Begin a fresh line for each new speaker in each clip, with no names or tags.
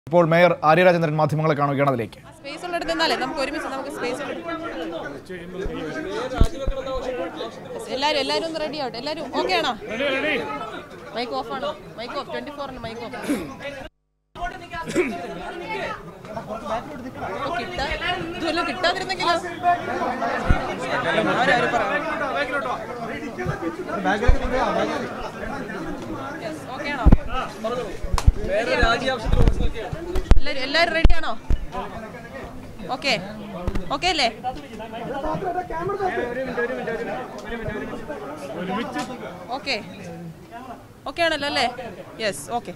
ഇപ്പോൾ മേയർ ആര്യരാജേന്ദ്രൻ മാധ്യമങ്ങളെ കാണുകയാണ് അതിലേക്ക്
സ്പേസ് ഉള്ളിടത്ത് നിന്നാലേ നമുക്ക് ഒരുമിച്ച് നമുക്ക് സ്പേസ് എല്ലാരും എല്ലാരും ഒന്ന് റെഡി ആവട്ടെ എല്ലാരും ഓക്കെ ആണോ മൈക്ക് ഓഫ് ആണോ മൈക്ക് ഓഫ് ട്വന്റി ഫോറിന് മൈക്ക് ഓഫ് കിട്ടാ ഇതുവല്ലോ കിട്ടാതിരുന്നെങ്കിലോ ആരാരും പറയാം ഓക്കെ ആണോ എല്ലാരും എല്ലാരും റെഡി ആണോ ഓക്കെ ഓക്കെ അല്ലേ ഓക്കെ ഓക്കെ ആണല്ലോ അല്ലേ യെസ് ഓക്കെ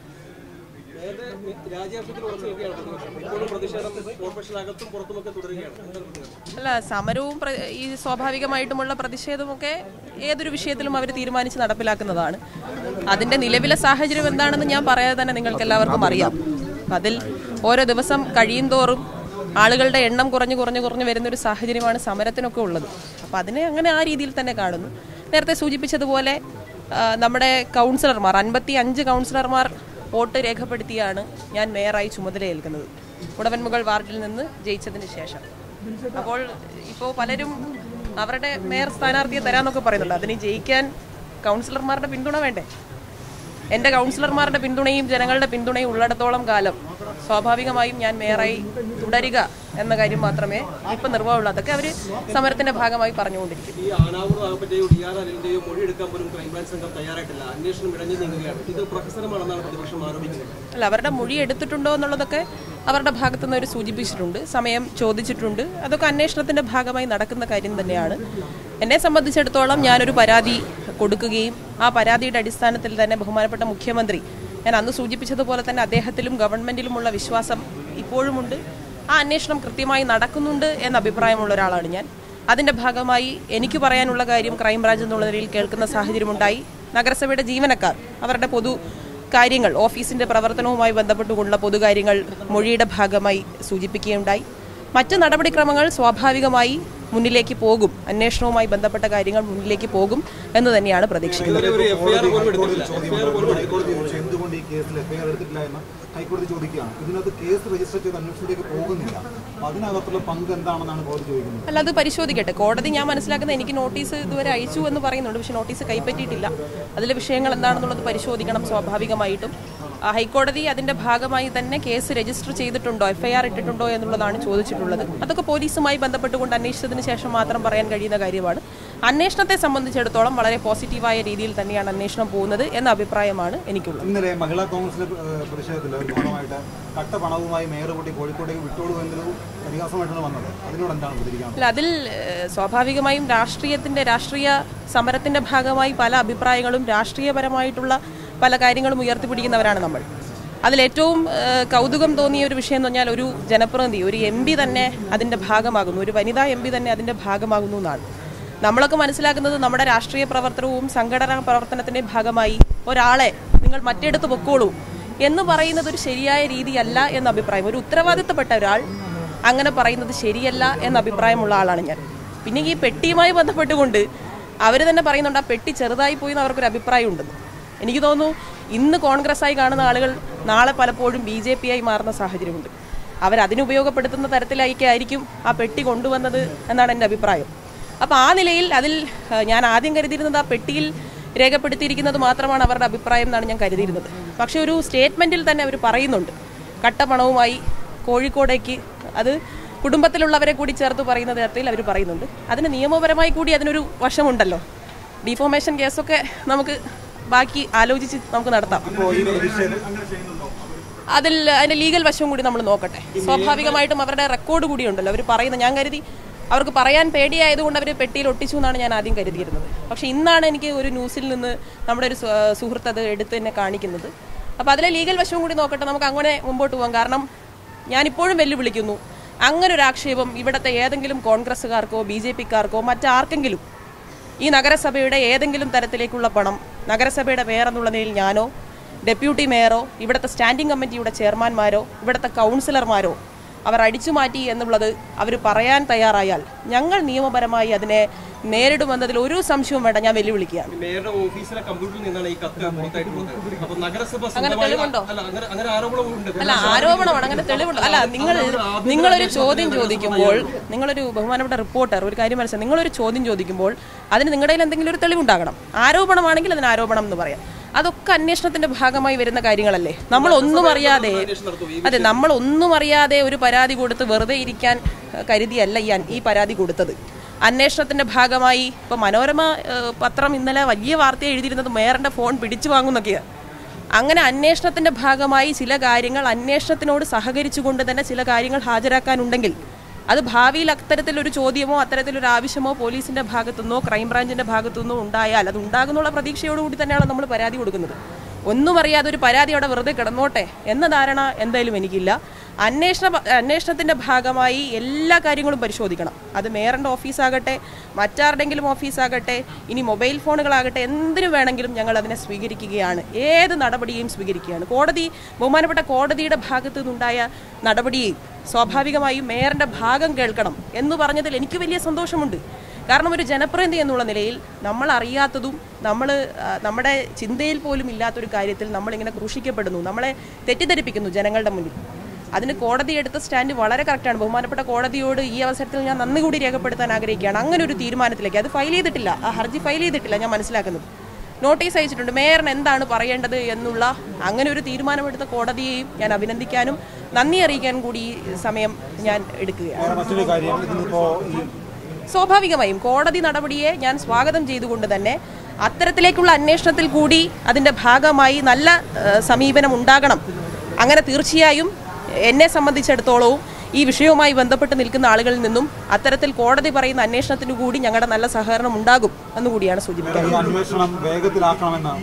രാജ്യാംശത്തിൽ ഉറച്ചു നിൽക്കുകയാണ് ഇപ്പോഴും പ്രതിഷേധം കോർപ്പറേഷനകത്തും പുറത്തുമൊക്കെ തുടരുകയാണ് എന്താണ് പ്രതികരണം?
അല്ല സമരവും പ്ര- ഈ സ്വാഭാവികമായിട്ടുമുള്ള പ്രതിഷേധമൊക്കെ ഏതൊരു വിഷയത്തിലും അവർ തീരുമാനിച്ച് നടപ്പിലാക്കുന്നതാണ് അതിന്റെ നിലവിലെ സാഹചര്യം എന്താണെന്ന് ഞാൻ പറയാതെ തന്നെ നിങ്ങൾക്ക് എല്ലാവർക്കും അറിയാം അതിൽ ഓരോ ദിവസം കഴിയും തോറും ആളുകളുടെ എണ്ണം കുറഞ്ഞു കുറഞ്ഞു കുറഞ്ഞു വരുന്ന ഒരു സാഹചര്യമാണ് സമരത്തിനൊക്കെ ഉള്ളത് അപ്പോൾ അതിനെ അങ്ങനെ ആ രീതിയിൽ തന്നെ കാണുന്നു നേരത്തെ സൂചിപ്പിച്ചതുപോലെ ആ, നമ്മുടെ കൗൺസിലർമാർ അൻപത്തി അഞ്ച് കൗൺസിലർമാർ വോട്ട് രേഖപ്പെടുത്തിയാണ് ഞാൻ മേയറായി ചുമതലയേൽക്കുന്നത് ഉടവൻമുകൾ വാർഡിൽ നിന്ന് ജയിച്ചതിന് ശേഷം അപ്പോൾ ഇപ്പോൾ പലരും അവരുടെ മേയർ സ്ഥാനാർത്ഥിയെ തരാന്നൊക്കെ പറയുന്നുണ്ട് അതിന് ജയിക്കാൻ കൗൺസിലർമാരുടെ പിന്തുണ വേണ്ടേ എൻ്റെ കൗൺസിലർമാരുടെ പിന്തുണയും ജനങ്ങളുടെ പിന്തുണയും ഉള്ളിടത്തോളം കാലം സ്വാഭാവികമായും ഞാൻ മേയറായി തുടരുക എന്ന കാര്യം മാത്രമേ ഇപ്പം നിർവാഹമുള്ളൂ അതൊക്കെ അവർ സമരത്തിന്റെ ഭാഗമായി പറഞ്ഞുകൊണ്ടിരിക്കും
ഈ ആനാവൂർ നാഗപ്പന്റെയോ ഡി ആർ അനിലിന്റെയോ മൊഴി എടുക്കാൻ പോലും ക്രൈംബ്രാഞ്ച് സംഘം തയ്യാറായിട്ടില്ല അന്വേഷണം ഇടഞ്ഞു നീങ്ങുകയാണ് ഇത് പ്രഹസനമാണെന്നാണ് പ്രതിപക്ഷം ആരോപിക്കുന്നത്
അല്ല അവരുടെ മൊഴി എടുത്തിട്ടുണ്ടോ എന്നുള്ളതൊക്കെ അവരുടെ ഭാഗത്തു നിന്ന് അവർ സൂചിപ്പിച്ചിട്ടുണ്ട് സമയം ചോദിച്ചിട്ടുണ്ട് അതൊക്കെ അന്വേഷണത്തിന്റെ ഭാഗമായി നടക്കുന്ന കാര്യം തന്നെയാണ് എന്നെ സംബന്ധിച്ചിടത്തോളം ഞാനൊരു പരാതി കൊടുക്കുകയും ആ പരാതിയുടെ അടിസ്ഥാനത്തിൽ തന്നെ ബഹുമാനപ്പെട്ട മുഖ്യമന്ത്രി ഞാൻ അന്ന് സൂചിപ്പിച്ചതുപോലെ തന്നെ അദ്ദേഹത്തിലും ഗവൺമെന്റിലുമുള്ള വിശ്വാസം ഇപ്പോഴുമുണ്ട് ആ അന്വേഷണം കൃത്യമായി നടക്കുന്നുണ്ട് എന്ന അഭിപ്രായമുള്ള ഒരാളാണ് ഞാൻ അതിന്റെ ഭാഗമായി എനിക്ക് പറയാനുള്ള കാര്യം ക്രൈംബ്രാഞ്ച് എന്നുള്ള നിലയിൽ കേൾക്കുന്ന സാഹചര്യമുണ്ടായി നഗരസഭയുടെ ജീവനക്കാർ അവരുടെ പൊതു കാര്യങ്ങൾ ഓഫീസിന്റെ പ്രവർത്തനവുമായി ബന്ധപ്പെട്ടുകൊണ്ടുള്ള പൊതുകാര്യങ്ങൾ മൊഴിയുടെ ഭാഗമായി സൂചിപ്പിക്കുകയുണ്ടായി മറ്റ് നടപടിക്രമങ്ങൾ സ്വാഭാവികമായി മുന്നിലേക്ക് പോകും അന്വേഷണവുമായി ബന്ധപ്പെട്ട കാര്യങ്ങൾ മുന്നിലേക്ക് പോകും എന്ന് തന്നെയാണ് പ്രതീക്ഷിക്കുന്നത്
ഇതുവരെ ഒരു എഫ്ഐആർ പോലും എടുത്തിട്ടില്ല എഫ്ഐആർ പോലും എടുത്തിട്ടില്ല
ഹൈക്കോടതി ചോദിച്ചു എന്തുകൊണ്ട് ഈ കേസിൽ എഫ്ഐആർ എടുത്തിട്ടില്ല എന്ന് ഹൈക്കോടതി ചോദിക്കുകയാണ് ഇതിനകത്ത് കേസ് രജിസ്റ്റർ ചെയ്ത് അന്വേഷണത്തിലേക്ക് പോകുന്നില്ല അപ്പൊ അതിനകത്തുള്ള പങ്ക് എന്താണെന്നാണ് കോടതി ചോദിക്കുന്നത്
അല്ല അത് പരിശോധിക്കട്ടെ കോടതി ഞാൻ മനസ്സിലാക്കുന്നത് എനിക്ക് നോട്ടീസ് ഇതുവരെ അയച്ചു എന്ന് പറയുന്നുണ്ട് പക്ഷെ നോട്ടീസ് കൈപ്പറ്റിയിട്ടില്ല അതിലെ വിഷയങ്ങൾ എന്താണെന്നുള്ളത് പരിശോധിക്കണം സ്വാഭാവികമായിട്ടും ആ, ഹൈക്കോടതി അതിന്റെ ഭാഗമായി തന്നെ കേസ് രജിസ്റ്റർ ചെയ്തിട്ടുണ്ടോ എഫ്ഐആർ ഇട്ടിട്ടുണ്ടോ എന്നുള്ളതാണ് ചോദിച്ചിട്ടുള്ളത് അതൊക്കെ പോലീസുമായി ബന്ധപ്പെട്ടുകൊണ്ട് അന്വേഷിച്ചതിന് ശേഷം മാത്രം പറയാൻ കഴിയുന്ന കാര്യമാണ് അന്വേഷണത്തെ സംബന്ധിച്ചിടത്തോളം വളരെ പോസിറ്റീവായ രീതിയിൽ തന്നെയാണ് അന്വേഷണം പോകുന്നത് എന്ന അഭിപ്രായമാണ് എനിക്കുള്ളത്
ഇന്നലെ മഹിളാ കൗൺസിലെ ഏഹ്, പ്രതിഷേധത്തിൽ ഒരു ഭാഗമായിട്ട് കട്ട പണവുമായി മേയർ കൂട്ടി കോഴിക്കോട്ടേക്ക് വിട്ടോളൂ എന്നൊരു പരിഹാസമായിട്ടാണ് വന്നത് അതിനോട് എന്താണ് പ്രതികരിക്കാനുള്ളത്
അല്ല അതിൽ ഏഹ്, സ്വാഭാവികമായും രാഷ്ട്രീയത്തിന്റെ രാഷ്ട്രീയ സമരത്തിന്റെ ഭാഗമായി പല അഭിപ്രായങ്ങളും രാഷ്ട്രീയപരമായിട്ടുള്ള പല കാര്യങ്ങളും ഉയർത്തിപ്പിടിക്കുന്നവരാണ് നമ്മൾ അതിലേറ്റവും ഏഹ്, കൗതുകം തോന്നിയ ഒരു വിഷയം എന്ന് പറഞ്ഞാൽ ഒരു ജനപ്രതിനിധി ഒരു എം പി തന്നെ അതിന്റെ ഭാഗമാകുന്നു ഒരു വനിതാ എം പി തന്നെ അതിന്റെ ഭാഗമാകുന്നു എന്നാണ് നമ്മളൊക്കെ മനസ്സിലാക്കുന്നത് നമ്മുടെ രാഷ്ട്രീയ പ്രവർത്തനവും സംഘടനാ പ്രവർത്തനത്തിന്റെ ഭാഗമായി ഒരാളെ നിങ്ങൾ മറ്റിടത്ത് പൊക്കോളൂ എന്ന് പറയുന്നത് ഒരു ശരിയായ രീതിയല്ല എന്ന അഭിപ്രായം ഒരു ഉത്തരവാദിത്തപ്പെട്ട ഒരാൾ അങ്ങനെ പറയുന്നത് ശരിയല്ല എന്ന അഭിപ്രായമുള്ള ആളാണ് ഞാൻ പിന്നെ ഈ പെട്ടിയുമായി ബന്ധപ്പെട്ടുകൊണ്ട് അവർ തന്നെ പറയുന്നുണ്ട് ആ പെട്ടി ചെറുതായി പോയി എന്ന് അവർക്കൊരു അഭിപ്രായം ഉണ്ടെന്ന് എനിക്ക് തോന്നുന്നു ഇന്ന് കോൺഗ്രസ് ആയി കാണുന്ന ആളുകൾ നാളെ പലപ്പോഴും ബി ജെ പി ആയി മാറുന്ന സാഹചര്യമുണ്ട് അവരതിന് ഉപയോഗപ്പെടുത്തുന്ന തരത്തിലായിരിക്കും ആ പെട്ടി കൊണ്ടുവന്നത് എന്നാണ് എൻ്റെ അഭിപ്രായം അപ്പോൾ ആ നിലയിൽ അതിൽ ആ, ഞാൻ ആദ്യം കരുതിയിരുന്നത് ആ പെട്ടിയിൽ രേഖപ്പെടുത്തിയിരിക്കുന്നത് മാത്രമാണ് അവരുടെ അഭിപ്രായം എന്നാണ് ഞാൻ കരുതിയിരുന്നത് പക്ഷേ ഒരു സ്റ്റേറ്റ്മെൻറ്റിൽ തന്നെ അവർ പറയുന്നുണ്ട് കട്ടപ്പണവുമായി കോഴിക്കോടേക്ക് അത് കുടുംബത്തിലുള്ളവരെ കൂടി ചേർത്ത് പറയുന്ന തരത്തിൽ അവർ പറയുന്നുണ്ട് അതിന് നിയമപരമായി കൂടി അതിനൊരു വശമുണ്ടല്ലോ ഡിഫോമേഷൻ കേസൊക്കെ നമുക്ക് ബാക്കി ആലോചിച്ച് നമുക്ക് നടത്താം
ഇപ്പോൾ ഈ പ്രതിഷേധം
അതിൽ അതിന്റെ ലീഗൽ വശവും കൂടി നമ്മൾ നോക്കട്ടെ സ്വാഭാവികമായിട്ടും അവരുടെ റെക്കോർഡ് കൂടി ഉണ്ടല്ലോ അവർ പറയുന്ന ഞാൻ കരുതി അവർക്ക് പറയാൻ പേടിയായതുകൊണ്ട് അവർ പെട്ടിയിൽ ഒട്ടിച്ചു എന്നാണ് ഞാൻ ആദ്യം കരുതിയിരുന്നത് പക്ഷെ ഇന്നാണ് എനിക്ക് ഒരു ന്യൂസിൽ നിന്ന് നമ്മുടെ ഒരു സു- സുഹൃത്ത് അത് എടുത്ത് എന്നെ കാണിക്കുന്നത് അപ്പോൾ അതിലെ ലീഗൽ വശവും കൂടി നോക്കട്ടെ നമുക്ക് അങ്ങനെ മുമ്പോട്ട് പോകാം കാരണം ഞാനിപ്പോഴും വെല്ലുവിളിക്കുന്നു അങ്ങനെ ഒരു ആക്ഷേപം ഇവിടുത്തെ ഏതെങ്കിലും കോൺഗ്രസ്സുകാർക്കോ ബി ജെ പിക്കാർക്കോ മറ്റാർക്കെങ്കിലും ഈ നഗരസഭയുടെ ഏതെങ്കിലും തരത്തിലേക്കുള്ള പണം നഗരസഭയുടെ മേയർ എന്നുള്ള നിലയിൽ ഞാനോ ഡെപ്യൂട്ടി മേയറോ ഇവിടുത്തെ സ്റ്റാൻഡിംഗ് കമ്മിറ്റിയുടെ ചെയർമാൻമാരോ ഇവിടുത്തെ കൗൺസിലർമാരോ അവർ അടിച്ചു മാറ്റി എന്നുള്ളത് അവർ പറയാൻ തയ്യാറായാൽ ഞങ്ങൾ നിയമപരമായി അതിനെ നേരിടുമെന്നതിൽ ഒരു സംശയവും വേണ്ട ഞാൻ വെല്ലുവിളിക്കുകയാണ്
മേയറുടെ ഓഫീസിലെ കമ്പ്യൂട്ടറിൽ നിന്നാണ് ഈ കത്ത് പുറത്തായിട്ടുള്ളത് അപ്പൊ നഗരസഭ
അങ്ങനെ
സ്വന്തമായി-
തെളിവുണ്ടോ?
അല്ല അങ്ങനെ അങ്ങനെ ആരോപണമുണ്ട്
അല്ല ആരോപണമാണ് അങ്ങനെ തെളിവുണ്ട് അല്ല നിങ്ങൾ നിങ്ങളൊരു ചോദ്യം ചോദിക്കുമ്പോൾ നിങ്ങളൊരു ബഹുമാനപ്പെട്ട റിപ്പോർട്ടർ ഒരു കാര്യം മനസ്സിലായി നിങ്ങളൊരു ചോദ്യം ചോദിക്കുമ്പോൾ അതിന് നിങ്ങളുടെ കയ്യിൽ എന്തെങ്കിലും ഒരു തെളിവുണ്ടാകണം ആരോപണമാണെങ്കിൽ അതിന് ആരോപണം എന്ന് പറയാം അതൊക്കെ അന്വേഷണത്തിന്റെ ഭാഗമായി വരുന്ന കാര്യങ്ങളല്ലേ നമ്മൾ ഒന്നും അറിയാതെ അതെ നമ്മൾ ഒന്നും അറിയാതെ ഒരു പരാതി കൊടുത്ത് വെറുതെ ഇരിക്കാൻ ഏഹ്, കരുതിയല്ല ഈ അൻ- ഈ പരാതി കൊടുത്തത് അന്വേഷണത്തിന്റെ ഭാഗമായി ഇപ്പൊ മനോരമ ഏഹ്, പത്രം ഇന്നലെ വലിയ വാർത്ത എഴുതിയിരുന്നത് മേയറിന്റെ ഫോൺ പിടിച്ചു വാങ്ങുന്നൊക്കെയാണ് അങ്ങനെ അന്വേഷണത്തിന്റെ ഭാഗമായി ചില കാര്യങ്ങൾ അന്വേഷണത്തിനോട് സഹകരിച്ചുകൊണ്ട് തന്നെ ചില കാര്യങ്ങൾ ഹാജരാക്കാനുണ്ടെങ്കിൽ അത് ഭാവിയിൽ അത്തരത്തിലൊരു ചോദ്യമോ അത്തരത്തിലൊരു ആവശ്യമോ പോലീസിന്റെ ഭാഗത്തുനിന്നോ ക്രൈംബ്രാഞ്ചിന്റെ ഭാഗത്തുനിന്നോ ഉണ്ടായാൽ അത് ഉണ്ടാകുന്നുള്ള പ്രതീക്ഷയോടുകൂടി തന്നെയാണ് നമ്മൾ പരാതി കൊടുക്കുന്നത് ഒന്നും അറിയാതെ ഒരു പരാതി അവിടെ വെറുതെ കിടന്നോട്ടെ എന്ന ധാരണ എന്തായാലും എനിക്കില്ല അന്വേഷണ അന്വേഷണത്തിന്റെ ഭാഗമായി എല്ലാ കാര്യങ്ങളും പരിശോധിക്കണം അത് മേയറിന്റെ ഓഫീസാകട്ടെ മറ്റാരുടെങ്കിലും ഓഫീസാകട്ടെ ഇനി മൊബൈൽ ഫോണുകളാകട്ടെ എന്തിനു വേണമെങ്കിലും ഞങ്ങൾ അതിനെ സ്വീകരിക്കുകയാണ് ഏത് നടപടിയും സ്വീകരിക്കുകയാണ് കോടതി ബഹുമാനപ്പെട്ട കോടതിയുടെ ഭാഗത്തു നിന്നുണ്ടായ നടപടിയെയും സ്വാഭാവികമായും മേയറിന്റെ ഭാഗം കേൾക്കണം എന്ന് പറഞ്ഞതിൽ എനിക്ക് വലിയ സന്തോഷമുണ്ട് കാരണം ഒരു ജനപ്രതിനിധി എന്നുള്ള നിലയിൽ നമ്മൾ അറിയാത്തതും നമ്മൾ നമ്മുടെ ചിന്തയിൽ പോലും ഇല്ലാത്തൊരു കാര്യത്തിൽ നമ്മളിങ്ങനെ ക്രൂശിക്കപ്പെടുന്നു നമ്മളെ തെറ്റിദ്ധരിപ്പിക്കുന്നു ജനങ്ങളുടെ മുന്നിൽ അതിന് കോടതി എടുത്ത സ്റ്റാൻഡ് വളരെ കറക്റ്റാണ് ബഹുമാനപ്പെട്ട കോടതിയോട് ഈ അവസരത്തിൽ ഞാൻ നന്ദി കൂടി രേഖപ്പെടുത്താൻ ആഗ്രഹിക്കുകയാണ് അങ്ങനെ ഒരു തീരുമാനത്തിലേക്ക് അത് ഫയൽ ചെയ്തിട്ടില്ല ആ ഹർജി ഫയൽ ചെയ്തിട്ടില്ല ഞാൻ മനസ്സിലാക്കുന്നത് നോട്ടീസ് അയച്ചിട്ടുണ്ട് മേയറിന് എന്താണ് പറയേണ്ടത് എന്നുള്ള അങ്ങനെ ഒരു തീരുമാനമെടുത്ത കോടതിയെയും ഞാൻ അഭിനന്ദിക്കാനും നന്ദി അറിയിക്കാനും കൂടി ഈ സമയം ഞാൻ എടുക്കുകയാണ്
വേറെ മറ്റൊരു കാര്യം ഇതിനിപ്പോ ഈ
സ്വാഭാവികമായും കോടതി നടപടിയെ ഞാൻ സ്വാഗതം ചെയ്തുകൊണ്ട് തന്നെ അത്തരത്തിലേക്കുള്ള അന്വേഷണത്തിൽ കൂടി അതിൻ്റെ ഭാഗമായി നല്ല ഏഹ്, സമീപനം ഉണ്ടാകണം അങ്ങനെ തീർച്ചയായും എന്നെ സംബന്ധിച്ചിടത്തോളവും ഈ വിഷയവുമായി ബന്ധപ്പെട്ട് നിൽക്കുന്ന ആളുകളിൽ നിന്നും അത്തരത്തിൽ കോടതി പറയുന്ന അന്വേഷണത്തിന് കൂടി ഞങ്ങളുടെ നല്ല സഹകരണം ഉണ്ടാകും എന്നുകൂടിയാണ് സൂചിപ്പിക്കുന്നത്
ഈ അന്വേഷണം വേഗത്തിലാക്കണമെന്ന്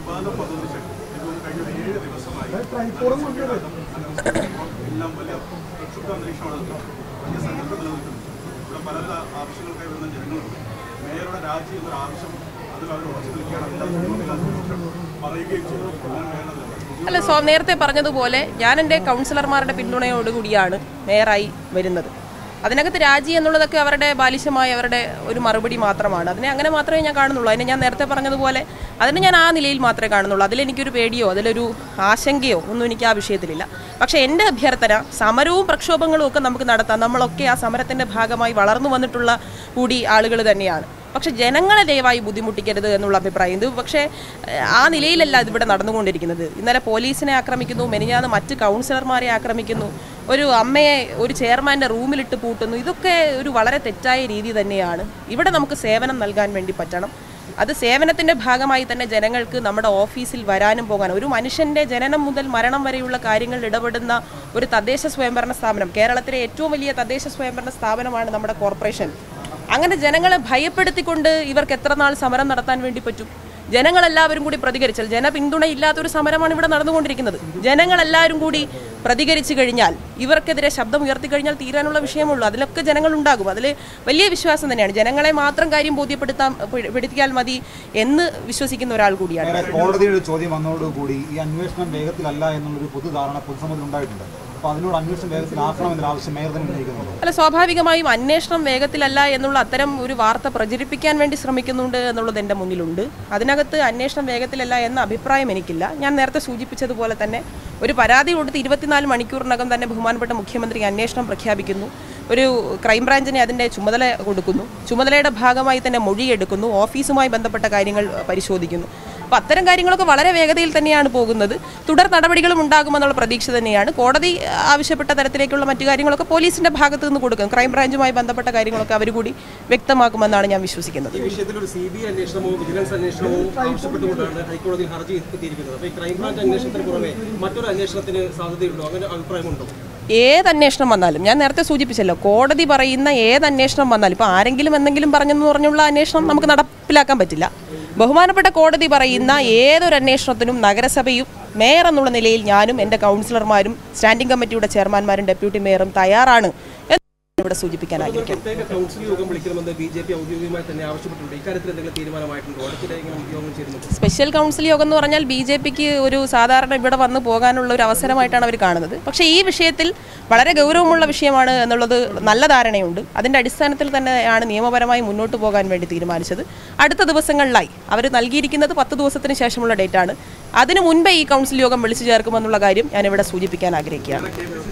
അല്ല സോ നേരത്തെ പറഞ്ഞതുപോലെ ഞാൻ എൻ്റെ കൗൺസിലർമാരുടെ പിന്തുണയോടുകൂടിയാണ് മേയറായി വരുന്നത് അതിനകത്ത് രാജി എന്നുള്ളതൊക്കെ അവരുടെ ബാലിശമായ അവരുടെ ഒരു മറുപടി മാത്രമാണ് അതിനെ അങ്ങനെ മാത്രമേ ഞാൻ കാണുന്നുള്ളൂ അതിനെ ഞാൻ നേരത്തെ പറഞ്ഞതുപോലെ അതിനെ ഞാൻ ആ നിലയിൽ മാത്രമേ കാണുന്നുള്ളൂ അതിലെനിക്കൊരു പേടിയോ അതിലൊരു ആശങ്കയോ ഒന്നും എനിക്ക് ആ വിഷയത്തിലില്ല പക്ഷേ എൻ്റെ അഭ്യർത്ഥന സമരവും പ്രക്ഷോഭങ്ങളും ഒക്കെ നമുക്ക് നടത്താം നമ്മളൊക്കെ ആ സമരത്തിൻ്റെ ഭാഗമായി വളർന്നു വന്നിട്ടുള്ള കൂടി ആളുകൾ തന്നെയാണ് പക്ഷെ ജനങ്ങളെ ദയവായി ബുദ്ധിമുട്ടിക്കരുത് എന്നുള്ള അഭിപ്രായം ഇത് പക്ഷേ ഏഹ്, ആ നിലയിലല്ല ഇതിവിടെ നടന്നുകൊണ്ടിരിക്കുന്നത് ഇന്നലെ പോലീസിനെ ആക്രമിക്കുന്നു മെനിഞ്ഞാന്ന് മറ്റ് കൗൺസിലർമാരെ ആക്രമിക്കുന്നു ഒരു അമ്മയെ ഒരു ചെയർമാൻ്റെ റൂമിലിട്ട് പൂട്ടുന്നു ഇതൊക്കെ ഒരു വളരെ തെറ്റായ രീതി തന്നെയാണ് ഇവിടെ നമുക്ക് സേവനം നൽകാൻ വേണ്ടി പറ്റണം അത് സേവനത്തിന്റെ ഭാഗമായി തന്നെ ജനങ്ങൾക്ക് നമ്മുടെ ഓഫീസിൽ വരാനും പോകാനും ഒരു മനുഷ്യന്റെ ജനനം മുതൽ മരണം വരെയുള്ള കാര്യങ്ങളിൽ ഇടപെടുന്ന ഒരു തദ്ദേശ സ്വയംഭരണ സ്ഥാപനം കേരളത്തിലെ ഏറ്റവും വലിയ തദ്ദേശ സ്വയംഭരണ സ്ഥാപനമാണ് നമ്മുടെ കോർപ്പറേഷൻ അങ്ങനെ ജനങ്ങളെ ഭയപ്പെടുത്തിക്കൊണ്ട് ഇവർക്ക് എത്ര നാൾ സമരം നടത്താൻ വേണ്ടി പറ്റും ജനങ്ങളെല്ലാവരും കൂടി പ്രതികരിച്ചാൽ ജനപിന്തുണയില്ലാത്തൊരു സമരമാണ് ഇവിടെ നടന്നുകൊണ്ടിരിക്കുന്നത് ജനങ്ങളെല്ലാവരും കൂടി പ്രതികരിച്ചു കഴിഞ്ഞാൽ ഇവർക്കെതിരെ ശബ്ദം ഉയർത്തി കഴിഞ്ഞാൽ തീരാനുള്ള വിഷയമുള്ളൂ അതിലൊക്കെ ജനങ്ങൾ ഉണ്ടാകും അതിൽ വലിയ വിശ്വാസം തന്നെയാണ് ജനങ്ങളെ മാത്രം കാര്യം ബോധ്യപ്പെടുത്താൻ പെടുത്തിയാൽ മതി എന്ന് വിശ്വസിക്കുന്ന ഒരാൾ കൂടിയാണ്
വേറെ കോടതിയുടെ ചോദ്യം വന്നതോടുകൂടി ഈ അന്വേഷണം വേഗത്തിലല്ല എന്നുള്ളൊരു പൊതുധാരണ പൊതുസമൂഹത്തിൽ ഉണ്ടായിട്ടുണ്ട് അപ്പോൾ അതിനോട് അന്വേഷണം വേഗത്തിലാക്കണമെന്നൊരു ആവശ്യം മേയർ തന്നെ ഉന്നയിക്കുന്നുണ്ട്
അല്ല സ്വാഭാവികമായും അന്വേഷണം വേഗത്തിലല്ല എന്നുള്ള അത്തരം ഒരു വാർത്ത പ്രചരിപ്പിക്കാൻ വേണ്ടി ശ്രമിക്കുന്നുണ്ട് എന്നുള്ളത് എൻ്റെ മുന്നിലുണ്ട് അതിനകത്ത് അന്വേഷണം വേഗത്തിലല്ല എന്ന അഭിപ്രായം എനിക്കില്ല ഞാൻ നേരത്തെ സൂചിപ്പിച്ചതുപോലെ തന്നെ ഒരു പരാതി കൊടുത്ത് ഇരുപത്തിനാല് മണിക്കൂറിനകം തന്നെ ബഹുമാനപ്പെട്ട മുഖ്യമന്ത്രി അന്വേഷണം പ്രഖ്യാപിക്കുന്നു ഒരു ക്രൈംബ്രാഞ്ചിനെ അതിൻ്റെ ചുമതല കൊടുക്കുന്നു ചുമതലയുടെ ഭാഗമായി തന്നെ മൊഴിയെടുക്കുന്നു ഓഫീസുമായി ബന്ധപ്പെട്ട കാര്യങ്ങൾ പരിശോധിക്കുന്നു അപ്പോൾ അത്തരം കാര്യങ്ങളൊക്കെ വളരെ വേഗതയിൽ തന്നെയാണ് പോകുന്നത് തുടർ നടപടികളും ഉണ്ടാകുമെന്നുള്ള പ്രതീക്ഷ തന്നെയാണ് കോടതി ആവശ്യപ്പെട്ട തരത്തിലേക്കുള്ള മറ്റു കാര്യങ്ങളൊക്കെ പോലീസിന്റെ ഭാഗത്ത് നിന്ന് കൊടുക്കും ക്രൈംബ്രാഞ്ചുമായി ബന്ധപ്പെട്ട കാര്യങ്ങളൊക്കെ അവർ കൂടി വ്യക്തമാക്കുമെന്നാണ് ഞാൻ വിശ്വസിക്കുന്നത്
ഈ വിഷയത്തിൽ ഒരു സി ബി ഐ അന്വേഷണമോ വിജിലൻസ് അന്വേഷണമോ ആവശ്യപ്പെട്ടുകൊണ്ടാണ് ഹൈക്കോടതി ഹർജി എത്തിയിരിക്കുന്നത് അപ്പോൾ ഈ ക്രൈംബ്രാഞ്ച് അന്വേഷണത്തിന് പുറമെ മറ്റൊരു അന്വേഷണത്തിന് സാധ്യതയുണ്ടോ അങ്ങനെ അഭിപ്രായമുണ്ടോ
ഏത് അന്വേഷണം വന്നാലും ഞാൻ നേരത്തെ സൂചിപ്പിച്ചല്ലോ കോടതി പറയുന്ന ഏത് അന്വേഷണം വന്നാലും ഇപ്പോൾ ആരെങ്കിലും എന്തെങ്കിലും പറഞ്ഞെന്ന് പറഞ്ഞുള്ള അന്വേഷണം നമുക്ക് നടപ്പിലാക്കാൻ പറ്റില്ല ബഹുമാനപ്പെട്ട കോടതി പറയുന്ന ഏതൊരു അന്വേഷണത്തിനും നഗരസഭയും മേയർ എന്നുള്ള നിലയിൽ ഞാനും എൻ്റെ കൗൺസിലർമാരും സ്റ്റാൻഡിംഗ് കമ്മിറ്റിയുടെ ചെയർമാൻമാരും ഡെപ്യൂട്ടി മേയറും തയ്യാറാണ് എന്ന് ഇവിടെ സൂചിപ്പിക്കാൻ ആഗ്രഹിക്കുന്നു
പ്രത്യേക കൗൺസിൽ യോഗം വിളിക്കണമെന്ന് ബി ജെ പി ഔദ്യോഗികമായി തന്നെ ആവശ്യപ്പെട്ടിട്ടുണ്ട് ഇക്കാര്യത്തിൽ എന്തെങ്കിലും തീരുമാനമായിട്ടുണ്ടോ അടുത്തിടെ ഇങ്ങനെ യോഗം ചേരുന്നുണ്ടോ
സ്പെഷ്യൽ കൗൺസിൽ യോഗം എന്ന് പറഞ്ഞാൽ ബി ജെ പിക്ക് ഒരു സാധാരണ ഇവിടെ വന്ന് പോകാനുള്ള ഒരു അവസരമായിട്ടാണ് അവർ കാണുന്നത് പക്ഷേ ഈ വിഷയത്തിൽ വളരെ ഗൗരവമുള്ള വിഷയമാണ് എന്നുള്ളത് നല്ല ധാരണയുണ്ട് അതിൻ്റെ അടിസ്ഥാനത്തിൽ തന്നെയാണ് നിയമപരമായി മുന്നോട്ട് പോകാൻ വേണ്ടി തീരുമാനിച്ചത് അടുത്ത ദിവസങ്ങളിലായി അവർ നൽകിയിരിക്കുന്നത് പത്ത് ദിവസത്തിന് ശേഷമുള്ള ഡേറ്റാണ് അതിനു മുൻപേ ഈ കൗൺസിൽ യോഗം വിളിച്ചു ചേർക്കുമെന്നുള്ള കാര്യം ഞാനിവിടെ സൂചിപ്പിക്കാൻ ആഗ്രഹിക്കുകയാണ്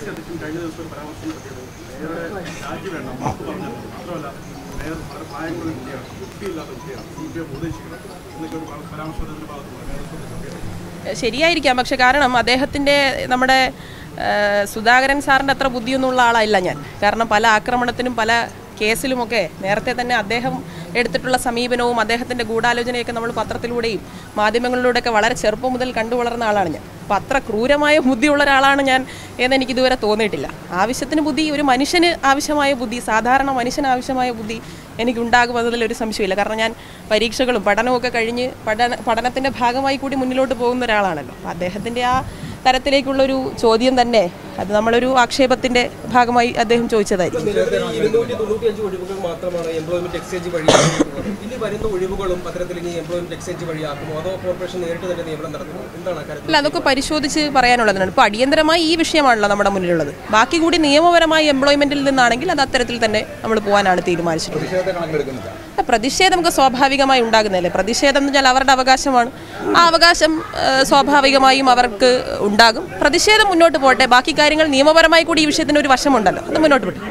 ശരിയായിരിക്കാം പക്ഷെ കാരണം അദ്ദേഹത്തിൻ്റെ നമ്മുടെ ആ, സുധാകരൻ സാറിൻ്റെ അത്ര ബുദ്ധിയൊന്നുള്ള ആളല്ല ഞാൻ കാരണം പല ആക്രമണത്തിനും പല കേസിലുമൊക്കെ നേരത്തെ തന്നെ അദ്ദേഹം എടുത്തിട്ടുള്ള സമീപനവും അദ്ദേഹത്തിൻ്റെ ഗൂഢാലോചനയൊക്കെ നമ്മൾ പത്രത്തിലൂടെയും മാധ്യമങ്ങളിലൂടെയൊക്കെ വളരെ ചെറുപ്പം മുതൽ കണ്ടു വളർന്ന ആളാണ് ഞാൻ അപ്പോൾ അത്ര ക്രൂരമായ ബുദ്ധിയുള്ള ഒരാളാണ് ഞാൻ എന്ന് എനിക്ക് ഇതുവരെ തോന്നിയിട്ടില്ല ആവശ്യത്തിന് ബുദ്ധി ഒരു മനുഷ്യന് ആവശ്യമായ ബുദ്ധി സാധാരണ മനുഷ്യന് ആവശ്യമായ ബുദ്ധി എനിക്കുണ്ടാകുമെന്നതിൽ ഒരു സംശയമില്ല കാരണം ഞാൻ പരീക്ഷകളും പഠനവും ഒക്കെ കഴിഞ്ഞ് പഠന പഠനത്തിൻ്റെ ഭാഗമായി കൂടി മുന്നിലോട്ട് പോകുന്ന ഒരാളാണല്ലോ അപ്പോൾ അദ്ദേഹത്തിൻ്റെ ആ തരത്തിലേക്കുള്ളൊരു ചോദ്യം തന്നെ അത് നമ്മളൊരു ആക്ഷേപത്തിൻ്റെ ഭാഗമായി അദ്ദേഹം ചോദിച്ചതായിരിക്കും
നിലവിലെ ഈ ഇരുന്നൂറ്റി തൊണ്ണൂറ്റിയഞ്ച് ഒഴിവുകൾ മാത്രമാണ് എംപ്ലോയ്മെന്റ് എക്സ്ചേഞ്ച് വഴിയാക്കുന്നത് ഇനി വരുന്ന ഒഴിവുകളും അത്തരത്തിൽ ഇനി എംപ്ലോയ്മെന്റ് എക്സ്ചേഞ്ച് വഴിയാക്കുമോ അതോ കോർപ്പറേഷൻ നേരിട്ട് തന്നെ നിയമനം നടത്തുമോ എന്താണ് അക്കാര്യത്തിൽ
അല്ല അതൊക്കെ പരിശോധിച്ച് പറയാനുള്ളതാണ് ഇപ്പോൾ അടിയന്തരമായി ഈ വിഷയമാണല്ലോ നമ്മുടെ മുന്നിലുള്ളത് ബാക്കി കൂടി നിയമപരമായി എംപ്ലോയ്മെന്റിൽ നിന്നാണെങ്കിൽ അത് അത്തരത്തിൽ തന്നെ നമ്മൾ പോകാനാണ് തീരുമാനിച്ചിട്ടുള്ളത് അല്ല, പ്രതിഷേധം നമുക്ക് സ്വാഭാവികമായി ഉണ്ടാകുന്നതല്ലേ പ്രതിഷേധം എന്ന് വെച്ചാൽ അവരുടെ അവകാശമാണ് ആ അവകാശം ആ, സ്വാഭാവികമായും അവർക്ക് ഉണ്ടാകും പ്രതിഷേധം മുന്നോട്ട് പോട്ടെ ബാക്കി കാര്യങ്ങൾ നിയമപരമായി കൂടി ഈ വിഷയത്തിന് ഒരു വശമുണ്ടല്ലോ അത് മുന്നോട്ട് പോട്ടെ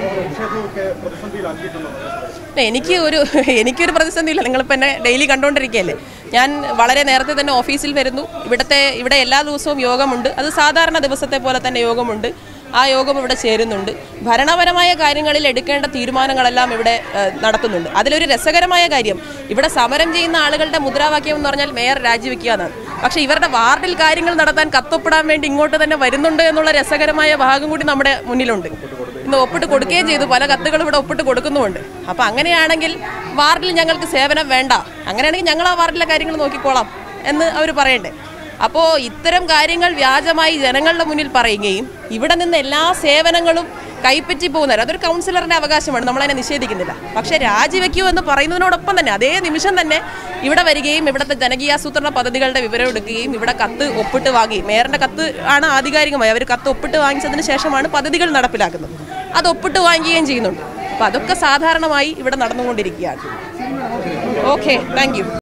ഇല്ല, എനിക്ക് ഒരു എനിക്കൊരു പ്രതിസന്ധിയില്ല നിങ്ങളിപ്പോൾ എന്നെ ഡെയിലി കണ്ടുകൊണ്ടിരിക്കുകയല്ലേ ഞാൻ വളരെ നേരത്തെ തന്നെ ഓഫീസിൽ വരുന്നു ഇവിടുത്തെ ഇവിടെ എല്ലാ ദിവസവും യോഗമുണ്ട് അത് സാധാരണ ദിവസത്തെ പോലെ തന്നെ യോഗമുണ്ട് ആ യോഗം ഇവിടെ ചേരുന്നുണ്ട് ഭരണപരമായ കാര്യങ്ങളിൽ എടുക്കേണ്ട തീരുമാനങ്ങളെല്ലാം ഇവിടെ ഏഹ്, നടത്തുന്നുണ്ട് അതിലൊരു രസകരമായ കാര്യം ഇവിടെ സമരം ചെയ്യുന്ന ആളുകളുടെ മുദ്രാവാക്യം എന്ന് പറഞ്ഞാൽ മേയർ രാജിവെക്കുക എന്നാണ് പക്ഷേ ഇവരുടെ വാർഡിൽ കാര്യങ്ങൾ നടത്താൻ കത്തൊപ്പിടാൻ വേണ്ടി ഇങ്ങോട്ട് തന്നെ വരുന്നുണ്ട് എന്നുള്ള രസകരമായ ഭാഗം കൂടി നമ്മുടെ മുന്നിലുണ്ട് ഇന്ന് ഒപ്പിട്ട് കൊടുക്കുകയും ചെയ്തു പല കത്തുകളും ഇവിടെ ഒപ്പിട്ട് കൊടുക്കുന്നുമുണ്ട് അപ്പം അങ്ങനെയാണെങ്കിൽ വാർഡിൽ ഞങ്ങൾക്ക് സേവനം വേണ്ട അങ്ങനെയാണെങ്കിൽ ഞങ്ങൾ ആ വാർഡിലെ കാര്യങ്ങൾ നോക്കിക്കോളാം എന്ന് അവർ പറയണ്ടേ അപ്പോൾ ഇത്തരം കാര്യങ്ങൾ വ്യാജമായി ജനങ്ങളുടെ മുന്നിൽ പറയുകയും ഇവിടെ നിന്ന് എല്ലാ സേവനങ്ങളും കൈപ്പറ്റി പോകുന്നവർ അതൊരു കൗൺസിലറിന്റെ അവകാശമാണ് നമ്മളതിനെ നിഷേധിക്കുന്നില്ല പക്ഷേ രാജിവെക്കൂ എന്ന് പറയുന്നതിനോടൊപ്പം തന്നെ അതേ നിമിഷം തന്നെ ഇവിടെ വരികയും ഇവിടുത്തെ ജനകീയാസൂത്രണ പദ്ധതികളുടെ വിവരം എടുക്കുകയും ഇവിടെ കത്ത് ഒപ്പിട്ട് വാങ്ങി മേയറിന്റെ കത്ത് ആണ് ആധികാരികമായി അവർ കത്ത് ഒപ്പിട്ട് വാങ്ങിച്ചതിന് ശേഷമാണ് പദ്ധതികൾ നടപ്പിലാക്കുന്നത് അത് ഒപ്പിട്ട് വാങ്ങുകയും ചെയ്യുന്നുണ്ട് അപ്പോൾ അതൊക്കെ സാധാരണമായി ഇവിടെ നടന്നുകൊണ്ടിരിക്കുകയാണ് ഓക്കെ താങ്ക്